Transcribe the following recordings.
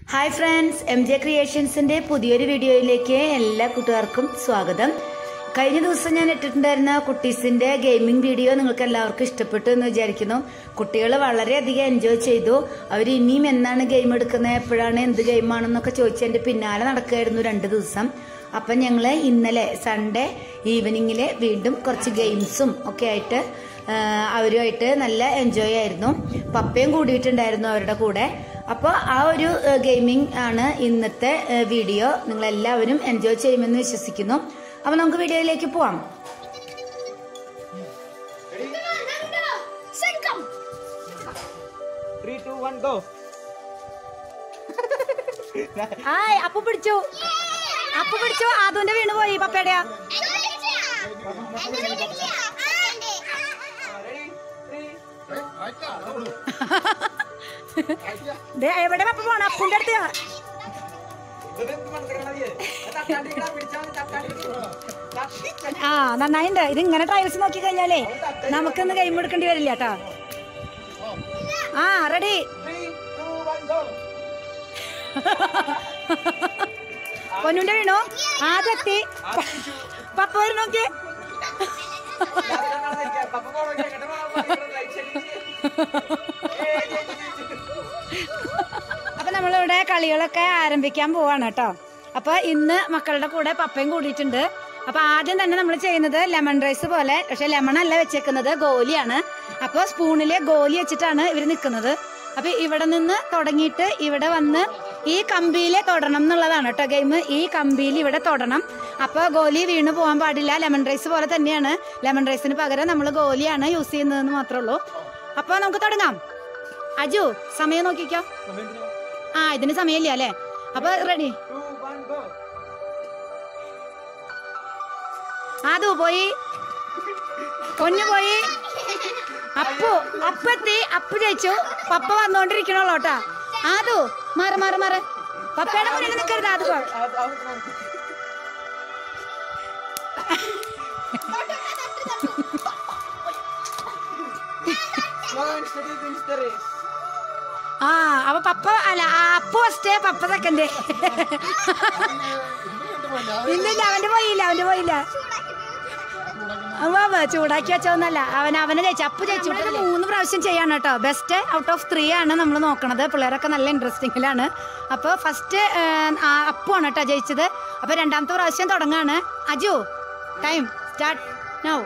Hi friends M J ക്രിയേഷൻസിന്റെ പുതിയൊരു വീഡിയോയിലേക്ക് എല്ലാ കൂട്ടുകാർക്കും സ്വാഗതം കഴിഞ്ഞ ദിവസം ഞാൻ ഇട്ടിട്ടുണ്ടായിരുന്ന കുട്ടീസിന്റെ ഗെയിമിംഗ് വീഡിയോ നിങ്ങൾക്ക് എല്ലാവർക്കും ഇഷ്ടപ്പെട്ടു എന്ന് വിചാരിക്കുന്നു കുട്ടികൾ വളരെയധികം എൻജോയ് ചെയ്തു അവർ ഇനിയും എന്നാണ് ഗെയിം എടുക്കുന്നത് എപ്പോഴാണ് എന്ത് ഗെയിമാണെന്നൊക്കെ ചോദിച്ച് എൻ്റെ പിന്നാലെ നടക്കുകയായിരുന്നു രണ്ട് ദിവസം അപ്പം ഞങ്ങൾ ഇന്നലെ സൺഡേ ഈവനിങ്ങിൽ വീണ്ടും കുറച്ച് ഗെയിംസും ഒക്കെ ആയിട്ട് ആ, അവരുമായിട്ട് നല്ല എൻജോയ് ആയിരുന്നു പപ്പയും കൂടിയിട്ടുണ്ടായിരുന്നു അവരുടെ കൂടെ അപ്പോൾ ആ ഒരു ഗെയിമിംഗ് ആണ് ഇന്നത്തെ ഏ, വീഡിയോ നിങ്ങളെല്ലാവരും എൻജോയ് ചെയ്യുമെന്ന് വിശ്വസിക്കുന്നു അപ്പോൾ നമുക്ക് വീഡിയോയിലേക്ക് പോവാം three two one go hi Appu പിടിച്ചു അപ്പു പിടിച്ചു ആദുവിന്റെ വീണ് പോയി പപ്പയുടെയാ ദേ, എവിടെ പപ്പ പോണ അപ്പുന്റെ അടുത്ത് ആ നന്നായിണ്ട് ഇത് ഇങ്ങനെ ട്രയൽസ് നോക്കി കഴിഞ്ഞാലേ നമുക്കൊന്ന് ഗെയിം എടുക്കേണ്ടി വരില്ല കേട്ടോ ആ റെഡി പൊന്നുന്റെ വീണു ആദ്യത്തി പപ്പ വരും നോക്കി അപ്പൊ നമ്മളിവിടെ കളികളൊക്കെ ആരംഭിക്കാൻ പോവാണ് കേട്ടോ അപ്പൊ ഇന്ന് മക്കളുടെ കൂടെ പപ്പയും കൂടിയിട്ടുണ്ട് അപ്പൊ ആദ്യം തന്നെ നമ്മൾ ചെയ്യുന്നത് ലെമൺ റൈസ് പോലെ പക്ഷെ ലെമൺ അല്ല വെച്ചേക്കുന്നത് ഗോലിയാണ് അപ്പൊ സ്പൂണില് ഗോലി വെച്ചിട്ടാണ് ഇവർ നിൽക്കുന്നത് അപ്പൊ ഇവിടെ നിന്ന് തുടങ്ങിയിട്ട് ഇവിടെ വന്ന് ഈ കമ്പിയിൽ തൊടണം എന്നുള്ളതാണ് കേട്ടോ ഗെയിം ഈ കമ്പിയിൽ ഇവിടെ തൊടണം അപ്പൊ ഗോലി വീണ് പോകാൻ പാടില്ല ലെമൺ റൈസ് പോലെ തന്നെയാണ് ലെമൺ റൈസിന് പകരം നമ്മൾ ഗോലിയാണ് യൂസ് ചെയ്യുന്നതെന്ന് മാത്രമേ ഉള്ളൂ അപ്പൊ നമുക്ക് തുടങ്ങാം അജു സമയം നോക്കിക്കോ ആ ഇതിന് സമയമില്ല അല്ലേ അപ്പൊ റെഡി ആദു പോയി പൊന്നു പോയി അപ്പു അപ്പെത്തി അപ്പു ജയിച്ചു പപ്പ വന്നോണ്ടിരിക്കണല്ലോ കേട്ടാ ആദു മാറ് മാറ് മാറ് പപ്പയുടെ മുന്നിൽ നിൽക്കരുത് ആദു പോ. ആ അപ്പൊ പപ്പ അല്ല ആ, അപ്പു ഫസ്റ്റ് പപ്പ സെക്കൻഡ് ഇല്ല ഇല്ല അവന്റെ പോയില്ല അവന്റെ പോയില്ല അവ ചൂടാക്കി വെച്ചതൊന്നല്ല അവൻ അവനെ ജയിച്ചു അപ്പു ജയിച്ചു ഇവിടെ ഒരു മൂന്ന് പ്രാവശ്യം ചെയ്യാണ് കേട്ടോ ബെസ്റ്റ് ഔട്ട് ഓഫ് ത്രീ ആണ് നമ്മൾ നോക്കണത് പിള്ളേരൊക്കെ നല്ല ഇൻട്രസ്റ്റിംഗിലാണ് അപ്പോൾ ഫസ്റ്റ് അപ്പു ആണ് കേട്ടോ ജയിച്ചത് അപ്പോൾ രണ്ടാമത്തെ പ്രാവശ്യം തുടങ്ങാണ് Aju time start now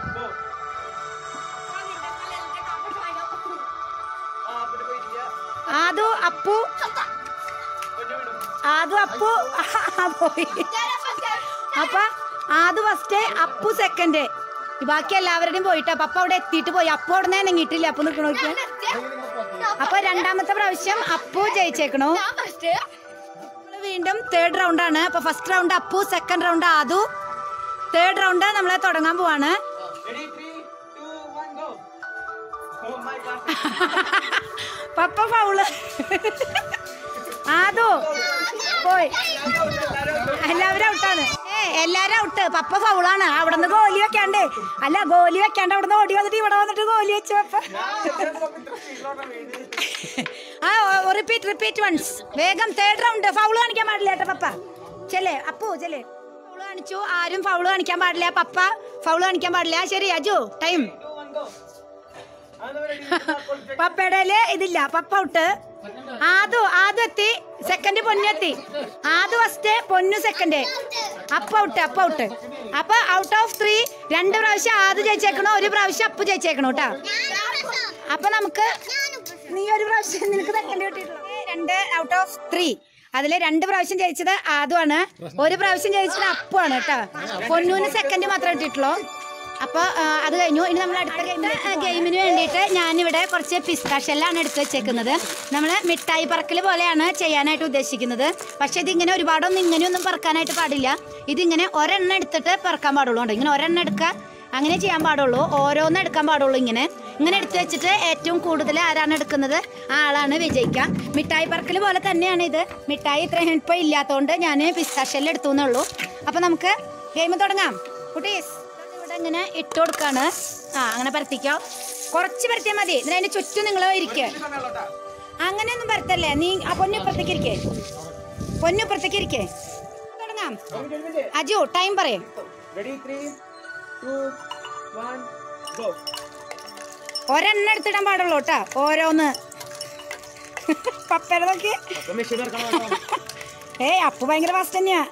Aadu Appu Aadu Appu ആ, പോയി അപ്പൊ ആദു ഫസ്റ്റ് അപ്പു സെക്കൻഡ് ബാക്കി എല്ലാവരുടെയും പോയിട്ടോ പപ്പ അവിടെ എത്തിയിട്ട് പോയി അപ്പു അവിടെ നിന്ന് നീട്ടില്ല അപ്പു നിൽക്കണ നോക്കിയാ അപ്പൊ രണ്ടാമത്തെ പ്രാവശ്യം അപ്പു ജയിച്ചേക്കണു നമ്മള് വീണ്ടും തേർഡ് റൗണ്ട് ആണ് അപ്പൊ first round Appu second round Aadu third round നമ്മളെ തുടങ്ങാൻ പോവാണ് പപ്പ ഫൗള് ആദു പോയി എല്ലാവരും ഔട്ടാണ് ഏ എല്ലാരും ഔട്ട് പപ്പ ഫൗളാണ് അവിടെ നിന്ന് ഗോലി വെക്കാണ്ട് അല്ല ഗോലി വെക്കാണ്ട് അവിടെ നിന്ന് ഓടി വന്നിട്ട് ഇവിടെ വന്നിട്ട് ഗോലി വെച്ചു പപ്പ ആ റിപ്പീറ്റ് റിപ്പീറ്റ് വൺസ് വേഗം തേർഡ് റൗണ്ട് ഫൗള് കാണിക്കാൻ പാടില്ല കേട്ടോ പപ്പ ചെല്ലേ അപ്പു ചെല്ലേ ഫൗള് കാണിച്ചു ആരും ഫൗള് കാണിക്കാൻ പാടില്ല പപ്പ ഫൗള് കാണിക്കാൻ പാടില്ല ശരി അജു ടൈം പപ്പയുടെ ഇതില്ല പപ്പ ഔട്ട് ആദു ആദു എത്തി സെക്കൻഡ് പൊന്നെത്തി ആദു ഫസ്റ്റ് പൊന്നു സെക്കൻഡ് അപ്പ ഔട്ട് അപ്പ ഔട്ട് അപ്പൊ ഔട്ട് ഓഫ് ത്രീ രണ്ട് പ്രാവശ്യം ആദു ജയിച്ചേക്കണോ ഒരു പ്രാവശ്യം അപ്പു ജയിച്ചേക്കണോ കേട്ടോ അപ്പൊ നമുക്ക് നീ ഒരു പ്രാവശ്യം നിനക്ക് സെക്കൻഡ് കിട്ടിയിട്ടുള്ളൂ രണ്ട് ഔട്ട് ഓഫ് ത്രീ അതില് രണ്ട് പ്രാവശ്യം ജയിച്ചത് ആദുവാണ് ഒരു പ്രാവശ്യം ജയിച്ചത് അപ്പുവാണ് കേട്ടോ പൊന്നൂന് സെക്കൻഡ് മാത്രമേ കിട്ടിയിട്ടുള്ളൂ അപ്പോൾ അത് കഴിഞ്ഞു ഇനി നമ്മൾ അടുത്ത ഗെയിമിന് ഗെയിമിന് വേണ്ടിയിട്ട് ഞാനിവിടെ കുറച്ച് പിസ്താഷെല്ലാണ് എടുത്ത് വെച്ചേക്കുന്നത് നമ്മൾ മിഠായി പറക്കൽ പോലെയാണ് ചെയ്യാനായിട്ട് ഉദ്ദേശിക്കുന്നത് പക്ഷേ ഇതിങ്ങനെ ഒരുപാടൊന്നും ഇങ്ങനെയൊന്നും പറക്കാനായിട്ട് പാടില്ല ഇതിങ്ങനെ ഒരെണ്ണം എടുത്തിട്ട് പറക്കാൻ പാടുള്ളൂ കേട്ടോ ഇങ്ങനെ ഒരെണ്ണം എടുക്കുക അങ്ങനെ ചെയ്യാൻ പാടുള്ളൂ ഓരോന്ന് എടുക്കാൻ പാടുള്ളൂ ഇങ്ങനെ ഇങ്ങനെ എടുത്ത് വെച്ചിട്ട് ഏറ്റവും കൂടുതൽ ആരാണ് എടുക്കുന്നത് ആ ആളാണ് വിജയിക്കുക മിഠായി പറക്കൽ പോലെ തന്നെയാണ് ഇത് മിഠായി ഇത്രയും ഇപ്പോൾ ഇല്ലാത്തതുകൊണ്ട് ഞാൻ പിസ്താഷെല്ലാം എടുത്തു എന്നുള്ളൂ അപ്പോൾ നമുക്ക് ഗെയിം തുടങ്ങാം കുട്ടീസ് ഇവിടെ ഇങ്ങനെ ഇട്ട് കൊടുക്കാണ് ആ അങ്ങനെ പരത്തിക്കോ കുറച്ച് പരത്തിയാൽ മതി എന്നിട്ട് അതിന്റെ ചുറ്റും നിങ്ങൾ ഇരിക്കുക അങ്ങനെയൊന്നും വരത്തല്ലേ നീ ആ പൊന്നു ഇപ്പുറത്തേക്ക് ഇരിക്കേ പൊന്നു ഇപ്പുറത്തേക്ക് ഇരിക്കേ തുടങ്ങാം അജു ടൈം പറയും ready three two one go ഒരെണ്ണം എടുത്തിടാൻ പാടുള്ളൂ കേട്ടാ ഓരോന്ന് പപ്പയുടെ നോക്കി അപ്പൊ മെഷീൻ ഇറക്കണം ഏയ് അപ്പു ഭയങ്കര ഫാസ്റ്റ് തന്നെയാ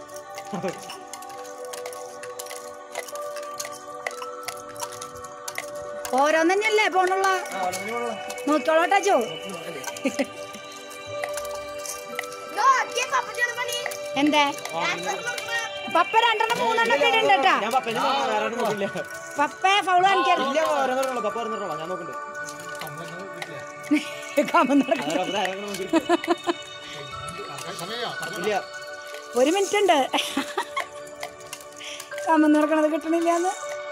ഓരോന്ന് തന്നെയല്ലേ പോണുള്ള നോക്കിക്കോളോട്ടാ അജു എന്തേ പപ്പ രണ്ടെണ്ണം മൂന്നെണ്ണം ഒക്കെ ഇടുന്നുണ്ട് കേട്ടാ ഞാൻ പപ്പനെ നോക്കാം വേറെ ആരും നോക്കില്ല പപ്പ ഫൗള് കാണിക്കാൻ ഇല്ല ഓരോന്നോ പപ്പ ഓരോന്നോ ഞാൻ നോക്കണ്ട് കമന്നട- അതാ പപ്പ ആരെങ്കിലും നോക്കിയിരിക്കും. ഇല്ല ഒരു മിനിറ്റ് ഉണ്ട് കമന്ന് നടക്കണത് കിട്ടണില്ലാന്ന്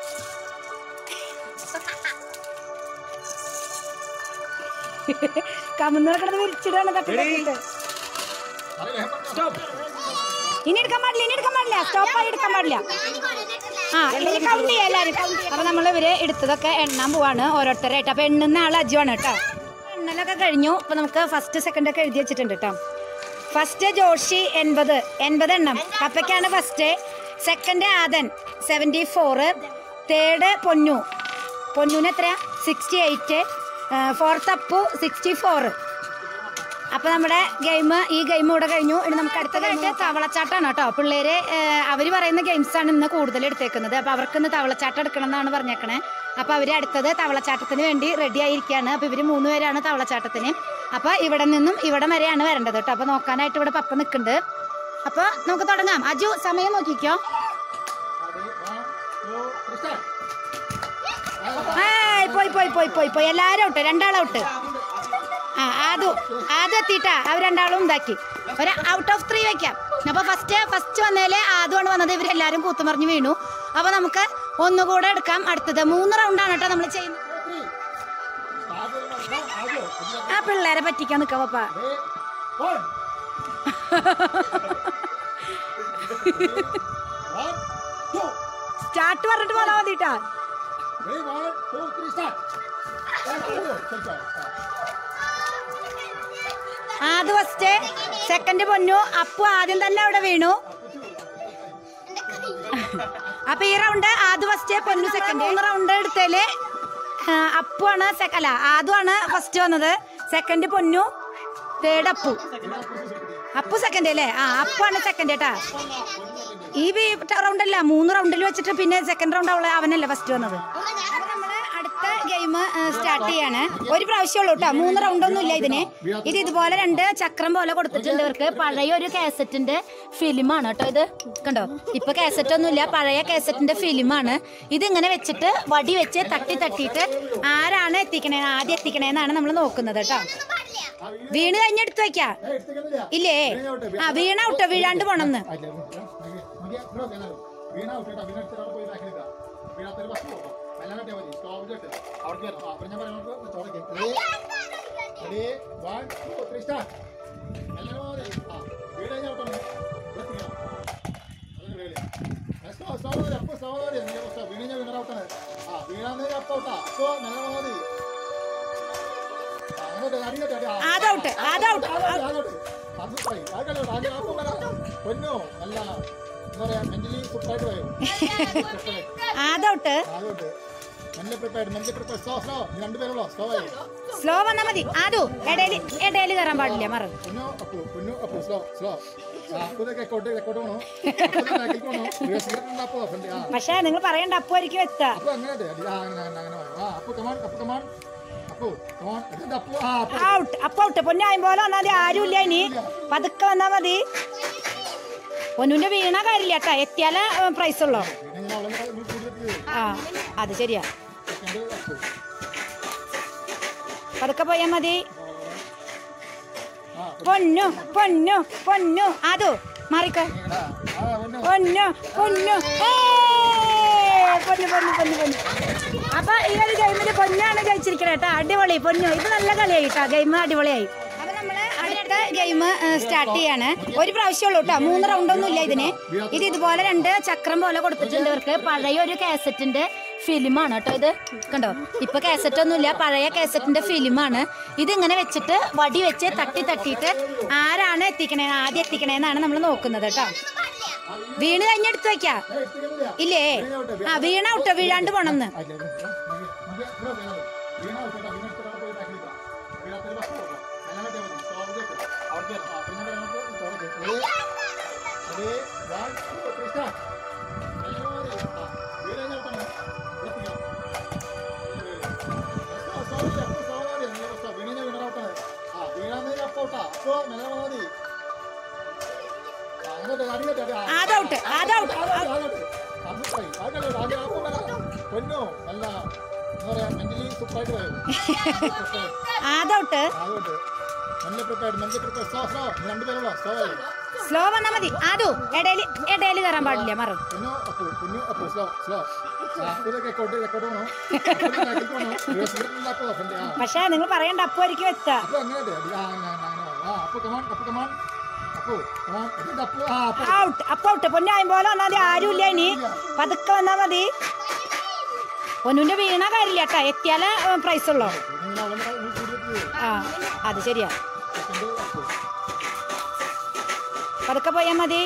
കമന്ന് നടക്കണത് വിരിച്ചിടാണ് തട്ടി തട്ടിയിട്ട് സ്റ്റോപ്പ് ഇനി എടുക്കാൻ പാടില്ല ഇനി എടുക്കാൻ പാടില്ല സ്റ്റോപ്പായി എടുക്കാൻ പാടില്ല ആ ഇനി കൗണ്ട് ചെയ്യാം എല്ലാവരും അപ്പൊ നമ്മൾ ഇവര് എടുത്തതൊക്കെ എണ്ണാൻ പോവാണ് ഓരോരുത്തരായിട്ട് അപ്പൊ എണ്ണുന്ന ആൾ അജുവാണ് കേട്ടോ എണ്ണലൊക്കെ കഴിഞ്ഞു ഇപ്പൊ നമുക്ക് ഫസ്റ്റ് സെക്കൻഡ് ഒക്കെ എഴുതി വെച്ചിട്ടുണ്ട് കേട്ടോ ഫസ്റ്റ് ജോഷി എൺപത് എൺപത് എണ്ണം കപ്പയ്ക്കാണ് ഫസ്റ്റ് സെക്കൻഡ് ആദൻ സെവൻറ്റി ഫോറ് തേർഡ് പൊന്നു പൊന്നൂന് എത്രയാ sixty eight fourth Appu sixty four അപ്പൊ നമ്മുടെ ഗെയിം ഈ ഗെയിം ഇവിടെ കഴിഞ്ഞു ഇനി നമുക്ക് അടുത്തതായിട്ട് തവളച്ചാട്ടാണ് കേട്ടോ പിള്ളേര് അവർ പറയുന്ന ഗെയിംസ് ആണ് ഇന്ന് കൂടുതൽ എടുത്തേക്കുന്നത് അപ്പൊ അവർക്ക് ഇന്ന് തവളച്ചാട്ടം എടുക്കണം എന്നാണ് പറഞ്ഞേക്കണേ അപ്പൊ അവര് അടുത്തത് തവളച്ചാട്ടത്തിന് വേണ്ടി റെഡി ആയിരിക്കുകയാണ് അപ്പൊ ഇവര് മൂന്ന് പേരാണ് തവളച്ചാട്ടത്തിന് അപ്പൊ ഇവിടെ നിന്നും ഇവിടെ വരെയാണ് വരേണ്ടത് കേട്ടോ അപ്പൊ നോക്കാനായിട്ട് ഇവിടെ പപ്പ നിൽക്കുന്നുണ്ട് അപ്പൊ നമുക്ക് തുടങ്ങാം അജു സമയം നോക്കിക്കോ ഏയ് പോയി പോയി പോയി പോയി പോയി എല്ലാരും ഔട്ട് രണ്ടാളും ഔട്ട് ആ ആദു ആദു എത്തിയിട്ടാ അവർ രണ്ടാളും ഇതാക്കി ഒരു ഔട്ട് ഓഫ് ത്രീ വെക്കാം അപ്പൊ ഫസ്റ്റ് ഫസ്റ്റ് വന്നേല് ആദ്യമാണ് വന്നത് ഇവരെല്ലാരും കൂത്തുമറിഞ്ഞ് വീണു അപ്പൊ നമുക്ക് ഒന്നുകൂടെ എടുക്കാം അടുത്തത് മൂന്ന് റൗണ്ടാണ് കേട്ടോ നമ്മൾ ചെയ്യുന്നത് ആ പിള്ളേരെ പറ്റിക്കാൻ നിക്കാം പപ്പ സ്റ്റാർട്ട് പറഞ്ഞിട്ട് പോന്നാ മതിട്ടാ ആദ്യ ഫസ്റ്റ് സെക്കൻഡ് പൊന്നു അപ്പു ആദ്യം തന്നെ അവിടെ വീണു അപ്പൊ ഈ റൗണ്ട് ആദ്യ ഫസ്റ്റ് പൊന്നു സെക്കൻഡ് മൂന്ന് റൗണ്ട് എടുത്തേല് ആ, അപ്പു ആണ് സെ- അല്ല ആദ്യം ആണ് ഫസ്റ്റ് വന്നത് സെക്കൻഡ് പൊന്നു തേർഡ് അപ്പു അപ്പു സെക്കൻഡ് അല്ലേ ആ അപ്പു ആണ് സെക്കൻഡ് കേട്ടാ ഈ റൗണ്ട് അല്ല മൂന്ന് റൗണ്ടിൽ വെച്ചിട്ട് പിന്നെ സെക്കൻഡ് റൗണ്ട് അവളെ അവനല്ലേ ഫസ്റ്റ് വന്നത് അപ്പൊ നമ്മള് അടുത്ത ഗെയിം സ്റ്റാർട്ട് ചെയ്യാണ് ഒരു പ്രാവശ്യം ഉള്ളൂ കേട്ടോ മൂന്ന് റൗണ്ട് ഒന്നും ഇല്ല ഇതിന് ഇത് ഇതുപോലെ രണ്ട് ചക്രം പോലെ കൊടുത്തിട്ടുണ്ട് ഇവർക്ക് പഴയ ഒരു കാസറ്റിന്റെ ഫിലിമാണ് കേട്ടോ ഇത് കണ്ടോ ഇപ്പൊ കാസറ്റ് ഒന്നും ഇല്ല പഴയ കാസറ്റിന്റെ ഫിലിമാണ് ഇത് ഇങ്ങനെ വെച്ചിട്ട് വടി വെച്ച് തട്ടി തട്ടിയിട്ട് ആരാണ് എത്തിക്കണേ ആദ്യം എത്തിക്കണേന്നാണ് നമ്മൾ നോക്കുന്നത് കേട്ടോ വീണ് കഴിഞ്ഞെടുത്ത് വെക്കാ ഇല്ലേ ആ വീണ ഔട്ടോ വീഴാണ്ട് പോണെന്ന് അതൗട്ട് അതൗട്ട് പൊന്നോ നല്ല എന്താ പറയാ മെന്റലി സൂപ്പറായിട്ട് വരും അതൗട്ട് അതുകൊണ്ട് നല്ല പ്രിപ്പയർഡ് നല്ല പ്രിപ്പയർ സ്ലോ സ്ലോ രണ്ടുപേരുള്ളോ സ്ലോ ആയി സ്ലോ വന്നാ മതി ആദു ഇടയില് ഇടയില് കയറാൻ പാടില്ല മറ പൊന്നു അപ്പു പൊന്നു അപ്പു സ്ലോ സ്ലോ അപ്പുതൊക്കെ റെക്കോർഡ് റെക്കോർഡ് പോണോ ബാക്കിൽ പോണോ സിഗരറ്റ് ഉണ്ട് അപ്പു ഫ്രണ്ട് ആ പക്ഷെ നിങ്ങൾ പറയണ്ട അപ്പായിരിക്കും എത്താ അപ്പു അങ്ങനെ അതെ ആ അങ്ങനെ അങ്ങനെ അങ്ങനെ വേണം. ആ Appu come on Appu come on Appu come on ഇതിന്റെ അപ്പു ആ അപ്പു ഔട്ട് അപ്പ ഔട്ട് പൊന്നായും പോലെ വന്നാൽ മതി ആരുമില്ല ഇനി പതുക്കെ വന്നാ മതി പൊന്നുവിന്റെ വീണ കാര്യമില്ല കേട്ടാ എത്തിയാലേ പ്രൈസ് ഉള്ളോ പിന്നെ ഞാൻ അവളെ കൂടുതൽ ആ അത് ശരിയാ സെക്കൻഡ് അപ്പു പതുക്കെ പോയാ മതി ആ പൊന്നു പൊന്നു പൊന്നു അതോ മാറിക്കോ ആ ആ പൊന്നു പൊന്നു പൊന്നു ഏയ്! പൊന്നു പൊന്നു പൊന്നു പൊന്നു അപ്പൊ ഈ ഒരു ഗെയിമില് പൊന്നാണ് ജയിച്ചിരിക്കണേ കേട്ടോ അടിപൊളി പൊന്നു ഇത് നല്ല കളിയായി കേട്ടോ ഗെയിം അടിപൊളിയായി അപ്പൊ നമ്മള് അടുത്ത ഗെയിം സ്റ്റാർട്ട് ചെയ്യാണ് ഒരു പ്രാവശ്യം ഉള്ളൂ കേട്ടോ മൂന്ന് റൗണ്ട് ഒന്നും ഇല്ല ഇതിന് ഇത് ഇതുപോലെ രണ്ട് ചക്രം പോലെ കൊടുത്തിട്ടുണ്ട് ഇവർക്ക് പഴയ ഒരു കാസറ്റിന്റെ ഫിലിമാണ് കേട്ടോ ഇത് കണ്ടോ ഇപ്പൊ കാസറ്റ് ഒന്നുമില്ല പഴയ കാസറ്റിന്റെ ഫിലിമാണ് ഇതിങ്ങനെ വെച്ചിട്ട് വടി വെച്ച് തട്ടി തട്ടിയിട്ട് ആരാണ് എത്തിക്കണേ ആദ്യം എത്തിക്കണേന്നാണ് നമ്മൾ നോക്കുന്നത് കേട്ടോ വീണ് കഴിഞ്ഞെടുത്ത് വെക്കാം ഇല്ലേ ആ വീണ ഔട്ടോ വീഴാണ്ട് പോണെന്ന് അതൗട്ട് അതൗട്ട് പൊന്നോ അല്ല എന്താ പറയാ മെന്റലി സൂപ്പറായിട്ട് പോയത് അതൗട്ട് അതുകൊണ്ട് നല്ല പ്രിപ്പയർഡ് നല്ല പ്രിപ്പയർ സ്ലോ സ്ലോ രണ്ടുപേരുള്ള സ്ലോ ആയി സ്ലോ വന്നാ മതി ആദു ഇടയിൽ ഇടയിൽ കയറാൻ പാടില്ല മറു പൊന്നു അപ്പു പൊന്നു അപ്പു സ്ലോ സ്ലോ ഇതൊക്കെ റെക്കോർഡ് റെക്കോർഡ് പോണോ ബാക്കിൽ പോണോ അപ്പോ ആ പക്ഷെ നിങ്ങൾ പറയണ്ട അപ്പുമായിരിക്കും എത്താ അപ്പൊ അങ്ങനെ ആ ആ Appu come on Appu come on Appu come on ഇതിന്റെ അപ്പു ആ അപ്പു ഔട്ട് അപ്പൊ ഔട്ട് പൊന്നായും പോലെ വന്നാൽ മതി ആരുമില്ല ഇനി പതുക്കെ വന്നാ മതി പൊന്നുവിന്റെ വീണ കാര്യമില്ല കേട്ടാ എത്തിയാലേ പ്രൈസ് ഉള്ളൂ നിങ്ങൾ അവന്റെ കൂടുതൽ ആ അത് ശരിയാ സെക്കൻഡ് അപ്പു പതുക്കെ പോയാ മതി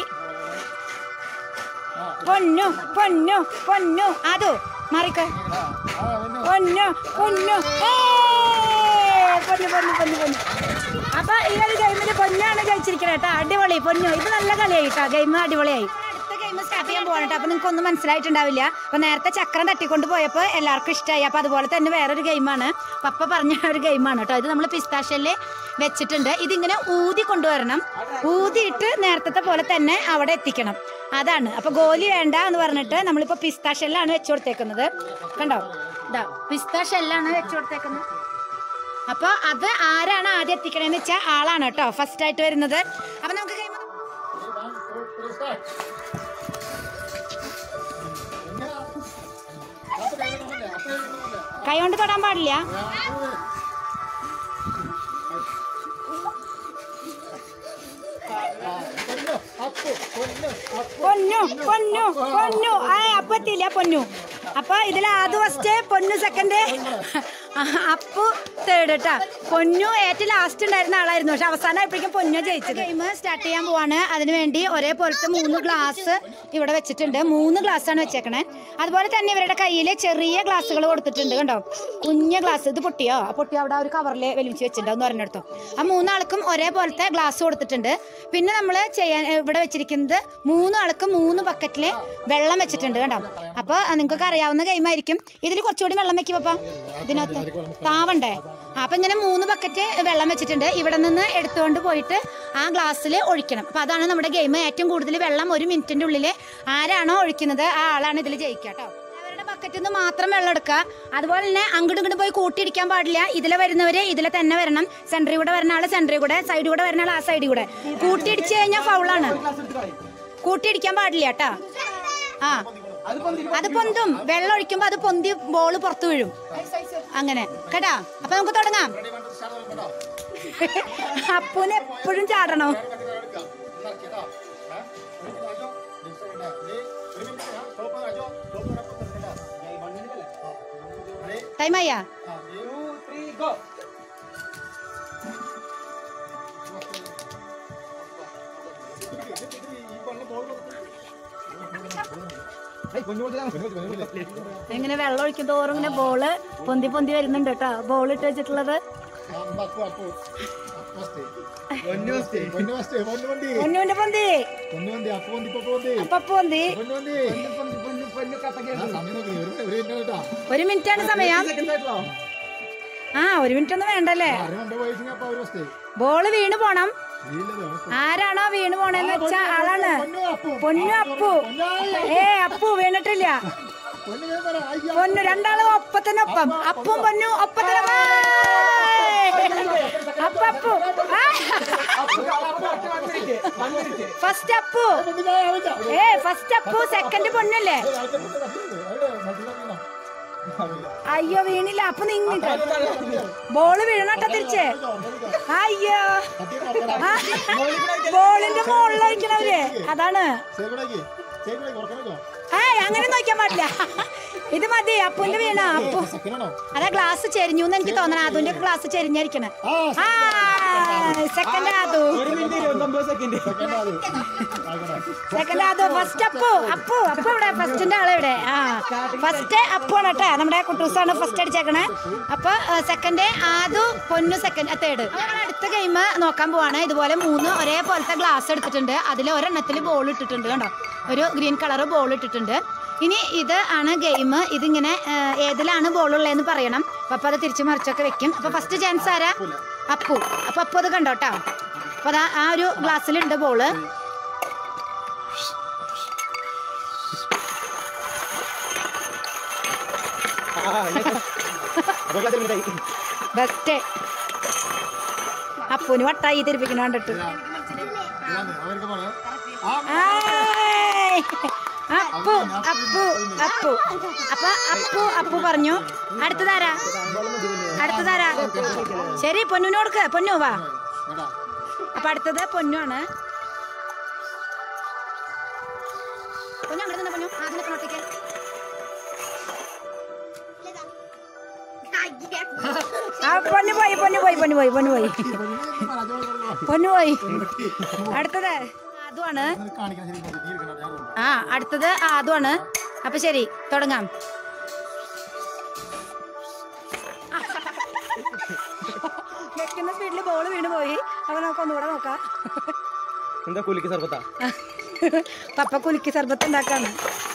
ആ പൊന്നു പൊന്നു പൊന്നു അതോ മാറിക്കോ ആ ആ പൊന്നു പൊന്നു പൊന്നു ഏയ്! പൊന്നു പൊന്നു പൊന്നു പൊന്നു അപ്പൊ ഈ ഒരു ഗെയിമില് പൊന്നാണ് ജയിച്ചിരിക്കണേ കേട്ടോ അടിപൊളി പൊന്നു ഇത് നല്ല കളിയായി കേട്ടോ ഗെയിം അടിപൊളിയായി അടുത്ത ഗെയിം സ്റ്റാർട്ട് ചെയ്യാൻ പോകണം കേട്ടോ അപ്പൊ നിങ്ങൾക്ക് ഒന്നും മനസ്സിലായിട്ടുണ്ടാവില്ല അപ്പൊ നേരത്തെ ചക്രം തട്ടിക്കൊണ്ട് പോയപ്പോൾ എല്ലാവർക്കും ഇഷ്ടമായി അപ്പൊ അതുപോലെ തന്നെ വേറൊരു ഗെയിമാണ് പപ്പ പറഞ്ഞ ഒരു ഗെയിമാണ് കേട്ടോ ഇത് നമ്മൾ പിസ്താഷ്യല് വെച്ചിട്ടുണ്ട് ഇതിങ്ങനെ ഊതി കൊണ്ടുവരണം ഊതിയിട്ട് നേരത്തെ പോലെ തന്നെ അവിടെ എത്തിക്കണം അതാണ് അപ്പൊ ഗോലി വേണ്ട എന്ന് പറഞ്ഞിട്ട് നമ്മളിപ്പോ പിസ്താ ഷെല്ലാണ് വെച്ചു കൊടുത്തേക്കുന്നത് കണ്ടോ ഇതാ പിസ്താ ഷെല്ലാണ് വെച്ചു കൊടുത്തേക്കുന്നത് അപ്പൊ അത് ആരാണ് ആദ്യം എത്തിക്കണേന്ന് വെച്ചാൽ ആളാണ് കേട്ടോ ഫസ്റ്റ് ആയിട്ട് വരുന്നത് അപ്പൊ നമുക്ക് ഗെയിം കൈ കൊണ്ട് തൊടാൻ പാടില്ല പൊന്നു പൊന്നു പൊന്നു ആ അപ്പൊ എത്തിയില്ല പൊന്നു അപ്പൊ ഇതിൽ ആദ്യ first Ponnu second Appu third കേട്ടാ പൊന്നു ഏറ്റവും ലാസ്റ്റ് ഉണ്ടായിരുന്ന ആളായിരുന്നു പക്ഷെ അവസാനമായപ്പോഴേക്കും പൊന്നു ജയിച്ചത് ഗെയിം സ്റ്റാർട്ട് ചെയ്യാൻ പോവാണ് അതിനുവേണ്ടി ഒരേപോലത്തെ മൂന്ന് ഗ്ലാസ് ഇവിടെ വെച്ചിട്ടുണ്ട് മൂന്ന് ഗ്ലാസ് ആണ് വെച്ചേക്കണേ അതുപോലെ തന്നെ ഇവരുടെ കയ്യിൽ ചെറിയ ഗ്ലാസ്സുകൾ കൊടുത്തിട്ടുണ്ട് കണ്ടോ കുഞ്ഞ ഗ്ലാസ് ഇത് പൊട്ടിയോ ആ പൊട്ടി അവിടെ ആ ഒരു കവറിൽ വലിച്ചു വെച്ചിട്ടുണ്ടോ എന്ന് പറഞ്ഞെടുത്തോ ആ മൂന്നാൾക്കും ഒരേപോലത്തെ ഗ്ലാസ് കൊടുത്തിട്ടുണ്ട് പിന്നെ നമ്മൾ ചെയ്യാൻ ഇവിടെ വെച്ചിരിക്കുന്നത് മൂന്നാൾക്കും മൂന്ന് ബക്കറ്റിൽ വെള്ളം വെച്ചിട്ടുണ്ട് കണ്ടോ അപ്പോൾ നിങ്ങൾക്ക് അറിയാവുന്ന ഗെയിം ആയിരിക്കും ഇതിൽ കുറച്ചുകൂടി വെള്ളം വെക്കും പപ്പ ഇതിനകത്ത് താവണ്ടേ അപ്പൊ ഇങ്ങനെ മൂന്ന് ബക്കറ്റ് വെള്ളം വെച്ചിട്ടുണ്ട് ഇവിടെ നിന്ന് എടുത്തുകൊണ്ട് പോയിട്ട് ആ ഗ്ലാസ്സിൽ ഒഴിക്കണം അപ്പൊ അതാണ് നമ്മുടെ ഗെയിം ഏറ്റവും കൂടുതൽ വെള്ളം ഒരു മിനിറ്റിന്റെ ഉള്ളിൽ ആരാണോ ഒഴിക്കുന്നത് ആ ആളാണ് ഇതിൽ ജയിക്കുക കേട്ടോ അവരുടെ ബക്കറ്റിൽ നിന്ന് മാത്രം വെള്ളം എടുക്കുക അതുപോലെ തന്നെ അങ്ങോട്ടും ഇങ്ങോട്ടും പോയി കൂട്ടിയിടിക്കാൻ പാടില്ല ഇതിലെ വരുന്നവര് ഇതിലെ തന്നെ വരണം സെന്ററിൽ കൂടെ വരുന്ന ആള് സെന്ററിൽ കൂടെ സൈഡിൽ കൂടെ വരുന്ന ആൾ ആ സൈഡിൽ കൂടെ കൂട്ടിയിടിച്ചു കഴിഞ്ഞാൽ ഫൗളാണ് കൂട്ടിയിടിക്കാൻ പാടില്ല കേട്ടാ ആ അത് പൊന്തും വെള്ളം ഒഴിക്കുമ്പോ അത് പൊന്തി ബോള് പുറത്തു വീഴും അങ്ങനെ കേട്ടാ അപ്പൊ നമുക്ക് തുടങ്ങാം അപ്പൂന് എപ്പോഴും ചാടണോ ടൈമായ ഇങ്ങനെ വെള്ളം ഒഴിക്കും തോറും ഇങ്ങനെ ബോള് പൊന്തി പൊന്തി വരുന്നുണ്ട് കേട്ടോ ബോൾ ഇട്ട് വെച്ചിട്ടുള്ളത് പൊന്നുവിന്റെ പൊന്തി അപ്പൊ പൊന്തി ഒരു മിനിറ്റ് ആണ് സമയം ആ ഒരു മിനിറ്റ് ഒന്നും വേണ്ടല്ലേ ബോള് വീണ് പോണം ആരാണോ വീണ് പോണെന്ന് വെച്ചാ ആളാണ് പൊന്നു അപ്പു ഏ അപ്പു വീണിട്ടില്ല പൊന്നു രണ്ടാളും ഒപ്പത്തിനൊപ്പം അപ്പും പൊന്നു ഒപ്പത്തിനൊപ്പം അപ്പു അപ്പു ഫസ്റ്റ് അപ്പു ഏ ഫസ്റ്റ് അപ്പു സെക്കൻഡ് പൊന്നല്ലേ അയ്യോ വീണില്ല അപ്പൊ നീങ്ങി ബോള് വീണട്ടോ തിരിച്ച് അയ്യോ ആ, ബോളിന്റെ മുകളിൽ ഒഴിക്കണവര് അതാണ് ഏ ഏയ് അങ്ങനെ നോക്കാൻ പാടില്ല ഇത് മതി അപ്പുന്റെ വീണ അപ്പു സെക്കൻഡ് ആണോ അതാ ഗ്ലാസ് ചെരിഞ്ഞു എന്ന് എനിക്ക് തോന്നണം അതുന്റെ ഗ്ലാസ് ചെരിഞ്ഞിരിക്കണേ ആ സെക്കൻഡ് ആദു ഒരു മിനിറ്റ് ഇരുപത്തൊമ്പത് സെക്കൻഡ് സെക്കൻഡ് അത് ആയിക്കോട്ടെ സെക്കൻഡ് ആദു ഫസ്റ്റ് അപ്പു അപ്പു അപ്പു ഇവിടെ ഫസ്റ്റിന്റെ ആള് ഇവിടെ ആ ഫസ്റ്റ് അപ്പു ആണ് കേട്ടോ നമ്മുടെ കുട്ടൂസാണ് ഫസ്റ്റ് അടിച്ചേക്കണേ അപ്പൊ സെക്കൻഡ് ആദു പൊന്നു സെക്കൻഡ് തേർഡ് അടുത്ത ഗെയിം നോക്കാൻ പോവാണ് ഇതുപോലെ മൂന്ന് ഒരേപോലത്തെ ഗ്ലാസ് എടുത്തിട്ടുണ്ട് അതിൽ ഒരെണ്ണത്തിൽ ബോൾ ഇട്ടിട്ടുണ്ട് കണ്ടോ ഒരു ഗ്രീൻ കളർ ബോൾ ഇട്ടിട്ടുണ്ട് ഇനി ഇത് ആണ് ഗെയിം ഇതിങ്ങനെ ആ, ഏതിലാണ് ബോൾ ഉള്ളതെന്ന് പറയണം അപ്പൊ അത് തിരിച്ചു മറിച്ചൊക്കെ വെക്കും അപ്പൊ ഫസ്റ്റ് ചാൻസ് ആരാ അപ്പു അപ്പൊ അപ്പു അത് കണ്ടോട്ടോ അപ്പൊ അതാ ആ ഒരു ഗ്ലാസ്സിലുണ്ട് ബോള് ബെസ്റ്റ് അപ്പുന് വട്ടായി തിരിപ്പിക്കണ കണ്ടിട്ട് ഇതാണ് അവർക്ക് പോലെ ആ ആയ്. അപ്പു അപ്പു അപ്പു അപ്പൊ അപ്പു അപ്പു പറഞ്ഞു അടുത്തതാരാ അടുത്തതാരാ ശരി പൊന്നുനോടുക്ക് പൊന്നു വാ കേട്ടാ അപ്പൊ അടുത്തത് പൊന്നു ആണ് പൊന്നു അങ്ങനെ തന്നെ പൊന്നു ആദ്യം നിൽക്കണ ഒറ്റയ്ക്ക് ആ പൊന്നു പോയി പൊന്നു പോയി പൊന്നു പോയി പൊന്നു പോയി പൊന്നു പോയി അടുത്തത് അതുമാണ് കാണിക്കാൻ ശരി നീ ഇരിക്കണ്ട ഞാൻ ഉണ്ട്. ആ അടുത്തത് അതുമാണ് അപ്പൊ ശരി തുടങ്ങാം വെക്കുന്ന സ്പീഡിൽ ബോൾ വീണ് പോയി അപ്പൊ നമുക്ക് ഒന്നുകൂടെ നോക്കാം എന്താ കുലിക്ക് സർബത്താ പപ്പ കുലുക്കി സർബത്ത് ഉണ്ടാക്കാണ്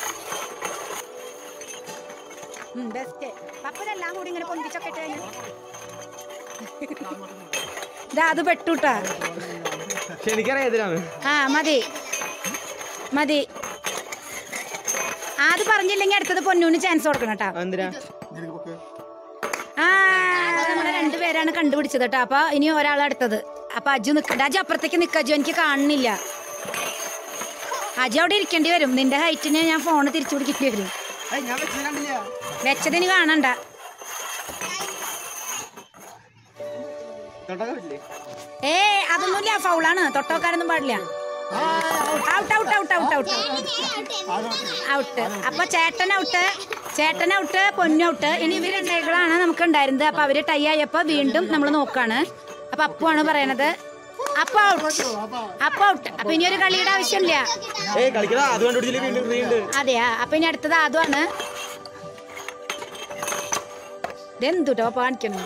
ബെസ്റ്റ് പപ്പനെല്ലാം കൂടി ഇങ്ങനെ പൊന്തിച്ചൊക്കെ ഇട്ട് കഴിഞ്ഞാ. ദാ അത് പെട്ടുട്ടാ പക്ഷെ എനിക്കറിയാം എതിരാണ് ആ മതി മതി ആ, അത് പറഞ്ഞില്ലെങ്കിൽ അടുത്തത് പൊന്നൂന് ചാൻസ് കൊടുക്കണം കേട്ടോ എന്തിനാ നിനക്ക് പൊക്ക്. ആ നമ്മളെ രണ്ടുപേരാണ് കണ്ടുപിടിച്ചത് കേട്ടോ അപ്പൊ ഇനി ഒരാൾ അടുത്തത് അപ്പൊ അജു നിക്കണ്ട അജു അപ്പുറത്തേക്ക് നിക്ക അജു എനിക്ക് കാണുന്നില്ല അജു അവിടെ ഇരിക്കേണ്ടി വരും നിന്റെ ഹൈറ്റിന് ഞാൻ ഫോണ് തിരിച്ചു പിടിക്കേണ്ടി വരും ഞാൻ വെച്ചത് കണ്ടില്ല വെച്ചതിന് കാണണ്ട തൊട്ടൊക്കെ പറ്റില്ലേ ഏ അതൊന്നുമില്ല ഫൗളാണ് തൊട്ടോക്കാരൊന്നും പാടില്ല out out out out out out അപ്പൊ ചേട്ടൻ ഔട്ട് ചേട്ടൻ ഔട്ട് പൊന്നു ഔട്ട് ഇനി ഇവർ രണ്ടേകളാണ് നമുക്ക് ഉണ്ടായിരുന്നത് അപ്പൊ അവര് ടൈ ആയപ്പോ വീണ്ടും നമ്മൾ നോക്കാണ് അപ്പൊ അപ്പു ആണ് പറയണത് അപ്പൊ ഔട്ട് അപ്പൊ ഔട്ട് അപ്പൊ ഇനി ഒരു കളിയുടെ ആവശ്യമില്ല ഏയ് കളിക്കടാ അത് കണ്ടുപിടിച്ചില്ല വീണ്ടും നീണ്ട് അതെയാ അപ്പൊ ഇനി അടുത്തത് അതുമാണ് ഇതെന്തുട്ടോ കാണിക്കണം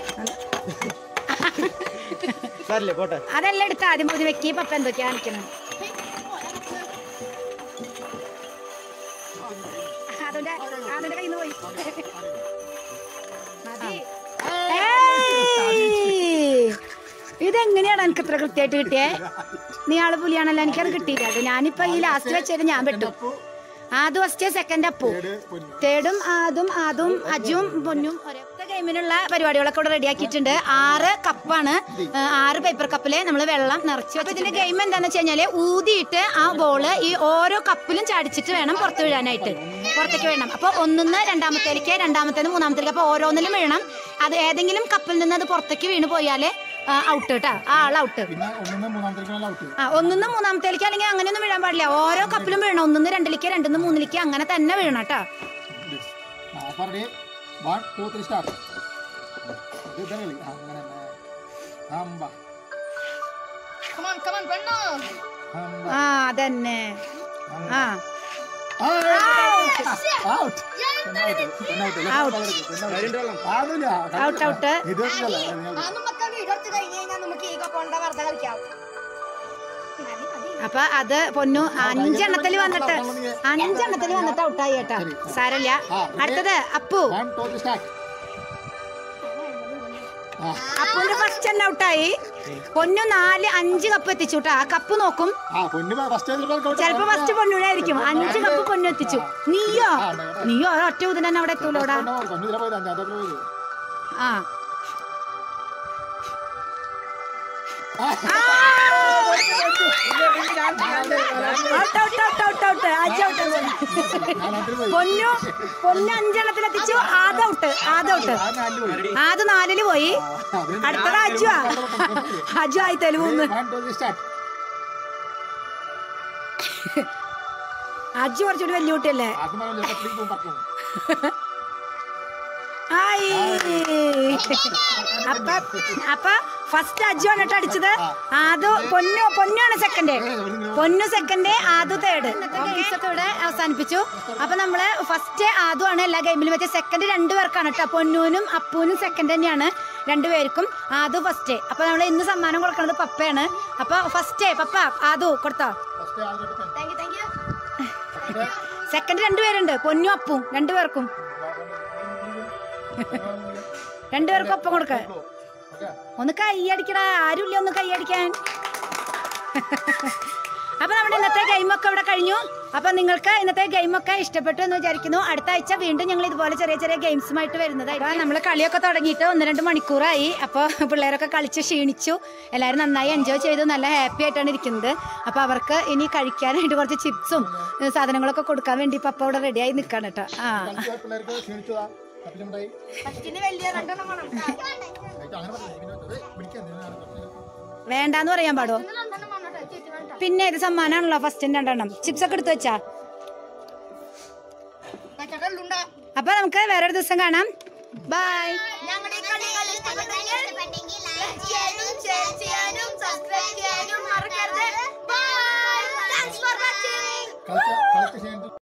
സാരില്ലേ പോട്ടെ അതെല്ലാം എടുത്ത് ആദ്യം പോയി വെക്കി പപ്പ എന്തൊക്കെയാ കാണിക്കണം അതിന്റെ അതിന്റെ കയ്യിൽ നിന്ന് പോയി മതി. ഏയ്! ഇതെങ്ങനെയാണ് എനിക്ക് ഇത്ര കൃത്യമായിട്ട് കിട്ടിയേ നീ ആള് പുലിയാണല്ലോ എനിക്കത് കിട്ടിയില്ല അത് ഞാനിപ്പോ ഈ ലാസ്റ്റ് വെച്ചത് ഞാൻ പെട്ടു ആദ്യം ഫസ്റ്റ് സെക്കൻഡ് അപ്പു ഏട് പൊന്നു. തേർഡും ആദും ആദും അജും പൊന്നും ഒരേ ഗെയിമിനുള്ള പരിപാടികളൊക്കെ ഇവിടെ റെഡിയാക്കിയിട്ടുണ്ട് ആറ് കപ്പാണ് ആ, ആറ് പേപ്പർ കപ്പില് നമ്മൾ വെള്ളം നിറച്ച് വെച്ചു ഇതിന്റെ ഗെയിം എന്താന്ന് വെച്ച് കഴിഞ്ഞാല് ഊതിയിട്ട് ആ ബോള് ഈ ഓരോ കപ്പിലും ചാടിച്ചിട്ട് വേണം പുറത്ത് വീഴാനായിട്ട് പുറത്തേക്ക് വീഴണം അപ്പൊ ഒന്നിന്ന് രണ്ടാമത്തേലേക്ക് രണ്ടാമത്തേന്ന് മൂന്നാമത്തേക്ക് അപ്പൊ ഓരോന്നിലും വീഴണം അത് ഏതെങ്കിലും കപ്പിൽ നിന്ന് അത് പുറത്തേക്ക് വീണ് പോയാല് ഔട്ട് കേട്ടാ ആ ആൾ ഔട്ട് പിന്നെ ഒന്നിന്ന് മൂന്നാമത്തേക്കാണ് ഔട്ട് ആ ഒന്നിന്ന് മൂന്നാമത്തേലേക്ക് അല്ലെങ്കിൽ അങ്ങനെയൊന്നും വീഴാൻ പാടില്ല ഓരോ കപ്പിലും വീഴണം ഒന്നിന്ന് രണ്ടിലേക്ക് രണ്ടിന്ന് മൂന്നിലേക്ക് അങ്ങനെ തന്നെ വീഴണം കേട്ടോ ആ പറഞ്ഞേ വൺ ടു ത്രീ സ്റ്റാർട്ട് ഇത് ഇതാണ് കളി ആ, അങ്ങനെ തന്നെ അമ്പ അമ്പ ആ അതന്നെ ആ ഔട്ട് ആവില്ല ഔട്ട് ഔട്ട് ഇത് വെച്ചതല്ല, ഞാൻ- അപ്പൊ അത് പൊന്നു അഞ്ചെണ്ണത്തിൽ വന്നിട്ട് അഞ്ചെണ്ണത്തിൽ വന്നിട്ട് ഔട്ടായി കേട്ടാ സാരല്ല അടുത്തത് Appu one two three start ആ അപ്പുവിന്റെ ഫസ്റ്റ് തന്നെ ഔട്ടായി പൊന്നു നാല് അഞ്ച് കപ്പ് എത്തിച്ചു കേട്ടോ ആ കപ്പ് നോക്കും ആ പൊന്നു ഫസ്റ്റ് ചിലപ്പോ ഫസ്റ്റ് പൊന്നുവിനായിരിക്കും അഞ്ച് കപ്പ് പൊന്നു എത്തിച്ചു നീയോ നീയോ ഒറ്റ ഊതിന് തന്നെ അവിടെ എത്തൂലോടാ പൊന്നു ഇതിലെ പോയത് അഞ്ചാമത്തെ പോയത് ആ out out out out out അജ് ഔട്ട് നാലാമത്തിൽ പോയി പൊന്നു പൊന്നു അഞ്ചെണ്ണത്തിൽ എത്തിച്ചു ആദ്യ ഔട്ട് ആദ്യ ഔട്ട് ആ നാലില് പോയി ആദ്യ നാലില് പോയി അടുത്തത് അജു അജു ആയി തെലുവൂന്ന് one two three start Aji കുറച്ചുകൂടി വലിയ കുട്ടിയല്ലേ ആദ്യം പറഞ്ഞ ലെഫ്റ്റിലേക്ക് പോകും പറക്കും ആയി അപ്പൊ അപ്പൊ ഫസ്റ്റ് അജു ആണ് കേട്ടോ അടിച്ചത് ആദു പൊന്നു പൊന്നാണ് second Ponnu second Aadu third games ഒക്കെ ഇവിടെ അവസാനിപ്പിച്ചു അപ്പൊ നമ്മള് ഫസ്റ്റ് ആദു ആണ് എല്ലാ ഗെയിമിലും വെച്ച സെക്കൻഡ് രണ്ടു പേർക്കാണ് കേട്ടോ പൊന്നൂനും അപ്പൂനും സെക്കൻഡ് തന്നെയാണ് രണ്ടുപേർക്കും ആദു ഫസ്റ്റ് അപ്പൊ നമ്മൾ ഇന്ന് സമ്മാനം കൊടുക്കുന്നത് പപ്പയാണ് അപ്പൊ ഫസ്റ്റ് പപ്പ ആദു കൊടുത്തോ ഫസ്റ്റ് ആൾ തൊട്ട് പെൻ സെക്കൻഡ് രണ്ടുപേരുണ്ട് പൊന്നും അപ്പും രണ്ടുപേർക്കും രണ്ടുപേർക്കും ഒപ്പം കൊടുക്ക ഓക്കെ ഒന്ന് കൈയടിക്കടാ ആരുമില്ല ഒന്ന് കൈയടിക്കാൻ അപ്പൊ നമ്മുടെ ഇന്നത്തെ ഗെയിമൊക്കെ ഇവിടെ കഴിഞ്ഞു അപ്പൊ നിങ്ങൾക്ക് ഇന്നത്തെ ഗെയിമൊക്കെ ഇഷ്ടപ്പെട്ടു എന്ന് വിചാരിക്കുന്നു അടുത്ത ആഴ്ച വീണ്ടും ഞങ്ങൾ ഇതുപോലെ ചെറിയ ചെറിയ ഗെയിംസുമായിട്ട് വരുന്നതായിരിക്കും നമ്മൾ കളിയൊക്കെ തുടങ്ങിയിട്ട് ഒന്ന് രണ്ട് മണിക്കൂറായി അപ്പോൾ പിള്ളേരൊക്കെ കളിച്ച് ക്ഷീണിച്ചു എല്ലാവരും നന്നായി എൻജോയ് ചെയ്തു നല്ല ഹാപ്പി ആയിട്ടാണ് ഇരിക്കുന്നത് അപ്പോൾ അവർക്ക് ഇനി കഴിക്കാനായിട്ട് കുറച്ച് ചിപ്സും ഏഹ് സാധനങ്ങളൊക്കെ കൊടുക്കാൻ വേണ്ടി പപ്പ ഇവിടെ റെഡിയായി നിൽക്കാണ് കേട്ടോ ആ കളിച്ച പിള്ളേർക്ക് ക്ഷീണിച്ചതാ തപ്പിലുണ്ടായി അങ്ങനെ പറഞ്ഞു പിടിക്കാൻ വേണ്ടാന്ന് പറയാൻ പാടോ പിന്നെ ഇത് സമ്മാനാണല്ലോ ഫസ്റ്റ് രണ്ടെണ്ണം ചിപ്സ് ഒക്കെ എടുത്തു വെച്ചാ അപ്പൊ നമുക്ക് വേറൊരു ദിവസം കാണാം ബൈ ഞങ്ങളുടെ കളികൾ ഇഷ്ടപ്പെട്ടെങ്കിൽ ലൈക്ക് ചെയ്യാനും ഷെയർ ചെയ്യാനും സബ്സ്ക്രൈബ് ചെയ്യാനും മറക്കരുത് ബൈ താങ്ക്സ് ഫോർ വാച്ചിങ് കളിച്ച കളിച്ച ക്ഷീണിച്ചു